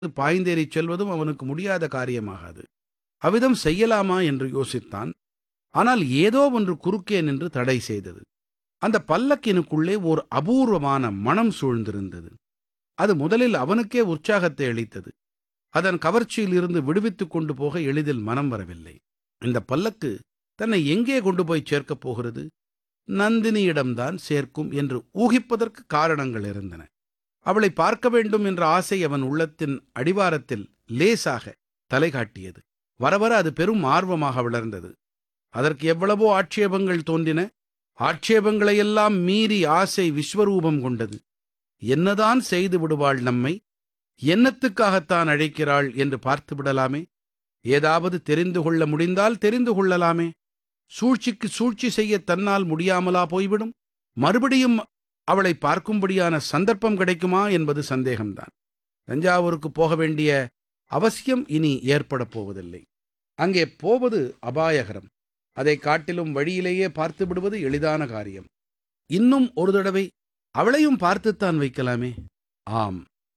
பாய்ந்தேறிச் செல்வதும் அவனுக்கு முடியாத காரியமாகாது அவ்விதம் செய்யலாமா என்று யோசித்தான் ஆனால் ஏதோ ஒன்று குறுக்கே நின்று தடை செய்தது அந்த பல்லக்கினுக்குள்ளே ஓர் அபூர்வமான மணம் சூழ்ந்திருந்தது அது முதலில் அவனுக்கே உற்சாகத்தை அளித்தது அதன் கவர்ச்சியில் இருந்து விடுவித்துக் கொண்டு போக எளிதில் மனம் வரவில்லை இந்த பல்லக்கு தன்னை எங்கே கொண்டு போய் சேர்க்கப் போகிறது நந்தினியிடம்தான் சேர்க்கும் என்று ஊகிப்பதற்கு காரணங்கள் இருந்தன அவளை பார்க்க வேண்டும் என்ற ஆசை அவன் உள்ளத்தின் அடிவாரத்தில் லேசாக தலை காட்டியது வர வர அது பெரும் ஆர்வமாக வளர்ந்தது அதற்கு எவ்வளவோ ஆட்சேபங்கள் தோன்றின ஆட்சேபங்களையெல்லாம் மீறி ஆசை விஸ்வரூபம் கொண்டது என்னதான் செய்து விடுவாள் நம்மை என்னத்துக்காகத்தான் அழைக்கிறாள் என்று பார்த்து விடலாமே ஏதாவது தெரிந்து கொள்ள முடிந்தால் தெரிந்து கொள்ளலாமே சூழ்ச்சிக்கு சூழ்ச்சி செய்ய தன்னால் முடியாமலா போய்விடும் மறுபடியும் அவளை பார்க்கும்படியான சந்தர்ப்பம் கிடைக்குமா என்பது சந்தேகம்தான் தஞ்சாவூருக்கு போக வேண்டிய அவசியம் இனி ஏற்படப் போவதில்லை அங்கே போவது அபாயகரம் அதை காட்டிலும் வழியிலேயே பார்த்து விடுவது எளிதான காரியம் இன்னும் ஒரு தடவை அவளையும் பார்த்துத்தான் வைக்கலாமே ஆம்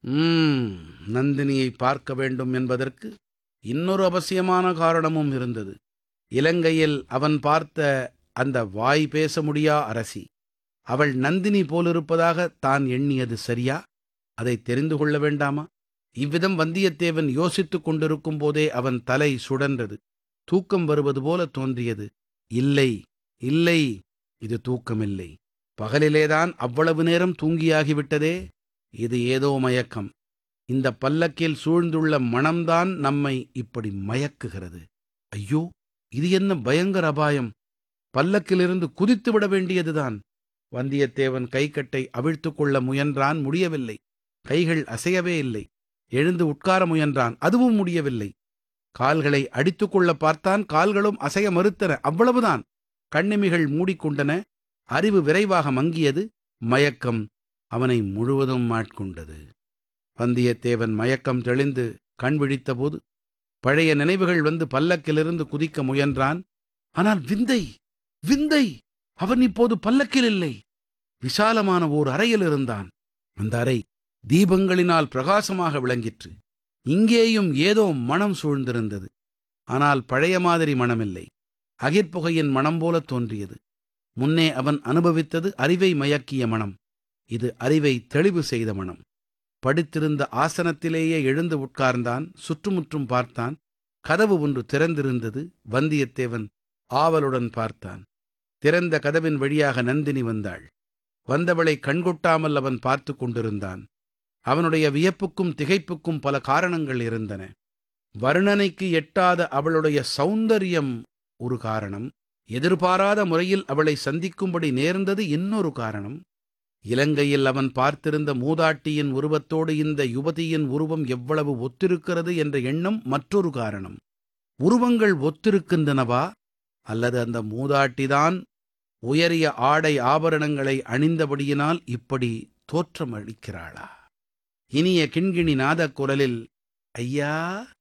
உம் நந்தினியை பார்க்க வேண்டும் என்பதற்கு இன்னொரு அவசியமான காரணமும் இருந்தது இலங்கையில் அவன் பார்த்த அந்த வாய் பேச முடியா அரசி அவள் நந்தினி போலிருப்பதாக தான் எண்ணியது சரியா அதை தெரிந்து கொள்ள வேண்டாமா இவ்விதம் வந்தியத்தேவன் யோசித்துக் கொண்டிருக்கும் போதே அவன் தலை சுழன்றது தூக்கம் வருவது போல தோன்றியது இல்லை இல்லை இது தூக்கமில்லை பகலிலேதான் அவ்வளவு நேரம் தூங்கியாகிவிட்டதே இது ஏதோ மயக்கம் இந்த பல்லக்கில் சூழ்ந்துள்ள மனம்தான் நம்மை இப்படி மயக்குகிறது ஐயோ இது என்ன பயங்கர அபாயம் பல்லக்கிலிருந்து குதித்து விட வேண்டியதுதான் வந்தியத்தேவன் கைக்கட்டை அவிழ்த்துக் கொள்ள முயன்றான் முடியவில்லை கைகள் அசையவே இல்லை எழுந்து உட்கார முயன்றான் அதுவும் முடியவில்லை கால்களை அடித்துக்கொள்ள பார்த்தான் கால்களும் அசைய மறுத்தன அவ்வளவுதான் கண்ணிமிகள் மூடிக்கொண்டன அறிவு விரைவாக மங்கியது மயக்கம் அவனை முழுவதும் மாட்கொண்டது வந்தியத்தேவன் மயக்கம் தெளிந்து கண் விழித்தபோது பழைய நினைவுகள் வந்து பல்லக்கிலிருந்து குதிக்க முயன்றான் ஆனால் விந்தை விந்தை அவன் இப்போது பல்லக்கில் இல்லை விசாலமான ஓர் அறையில் இருந்தான் அந்த அறை தீபங்களினால் பிரகாசமாக விளங்கிற்று இங்கேயும் ஏதோ மனம் சூழ்ந்திருந்தது ஆனால் பழைய மாதிரி மனமில்லை அகிர்புகையின் மனம் போல தோன்றியது முன்னே அவன் அனுபவித்தது அறிவை மயக்கிய மனம் இது அறிவை தெளிவு செய்த மனம் படுத்திருந்த ஆசனத்திலேயே எழுந்து உட்கார்ந்தான் சுற்றுமுற்றும் பார்த்தான் கதவு ஒன்று திறந்திருந்தது வந்தியத்தேவன் ஆவலுடன் பார்த்தான் திறந்த கதவின் வழியாக நந்தினி வந்தாள் வந்தவளை கண்கொட்டாமல் அவன் பார்த்து கொண்டிருந்தான் அவனுடைய வியப்புக்கும் திகைப்புக்கும் பல காரணங்கள் இருந்தன வர்ணனைக்கு எட்டாத அவளுடைய சௌந்தரியம் ஒரு காரணம் எதிர்பாராத முறையில் அவளை சந்திக்கும்படி நேர்ந்தது இன்னொரு காரணம் இலங்கையில் அவன் பார்த்திருந்த மூதாட்டியின் உருவத்தோடு இந்த யுவதியின் உருவம் எவ்வளவு ஒத்திருக்கிறது என்ற எண்ணம் மற்றொரு காரணம் உருவங்கள் ஒத்திருக்கின்றனவா அல்லது அந்த மூதாட்டிதான் உயரிய ஆடை ஆபரணங்களை அணிந்தபடியினால் இப்படி தோற்றமளிக்கிறாளா இனிய கிண்கிணி நாதக் குரலில் ஐயா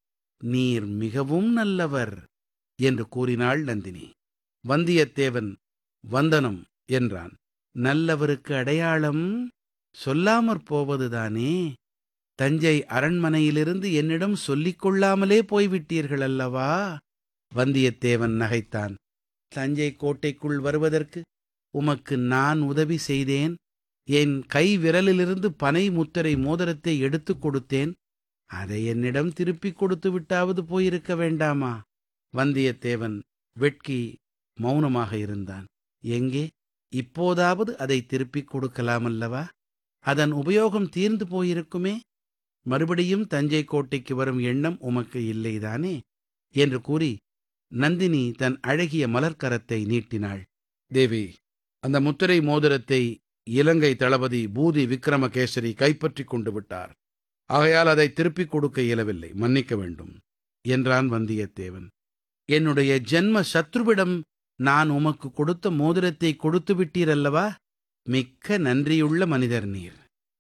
நீர் மிகவும் நல்லவர் என்று கூறினாள் நந்தினி வந்தியத்தேவன் வந்தனம் என்றான் நல்லவருக்கு அடையாளம் சொல்லாமற் போவதுதானே தஞ்சை அரண்மனையிலிருந்து என்னிடம் சொல்லிக் கொள்ளாமலே போய்விட்டீர்கள் அல்லவா வந்தியத்தேவன் நகைத்தான் தஞ்சை கோட்டைக்குள் வருவதற்கு உமக்கு நான் உதவி செய்தேன் என் கை விரலிலிருந்து பனை முத்திரை மோதிரத்தை எடுத்துக் கொடுத்தேன் அதை என்னிடம் திருப்பிக் கொடுத்து விட்டாவது போயிருக்க வேண்டாமா வந்தியத்தேவன் வெட்கி மௌனமாக இருந்தான் எங்கே இப்போதாவது அதை திருப்பிக் கொடுக்கலாமல்லவா அதன் உபயோகம் தீர்ந்து போயிருக்குமே மறுபடியும் தஞ்சை கோட்டைக்கு வரும் எண்ணம் உமக்கு இல்லைதானே என்று கூறி நந்தினி தன் அழகிய மலர்க்கரத்தை நீட்டினாள் தேவி அந்த முத்திரை மோதிரத்தை இலங்கை தளபதி பூதி விக்ரமகேசரி கைப்பற்றிக் கொண்டு விட்டார் ஆகையால் அதை திருப்பிக் கொடுக்க இயலவில்லை மன்னிக்க வேண்டும் என்றான் வந்தியத்தேவன் என்னுடைய ஜென்ம சத்ருவிடம் நான் உமக்கு கொடுத்த மோதிரத்தை கொடுத்து விட்டீரல்லவா மிக்க நன்றியுள்ள மனிதர் நீர்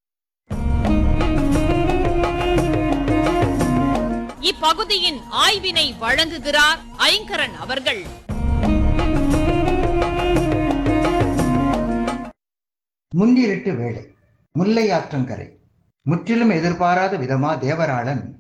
இப்பகுதியின் ஆய்வினை வழங்குகிறார் ஐங்கரன் அவர்கள் முன்னிருட்டு வேளை முல்லை ஆற்றங்கரை முற்றிலும் எதிர்பாராத விதமா தேவராளன்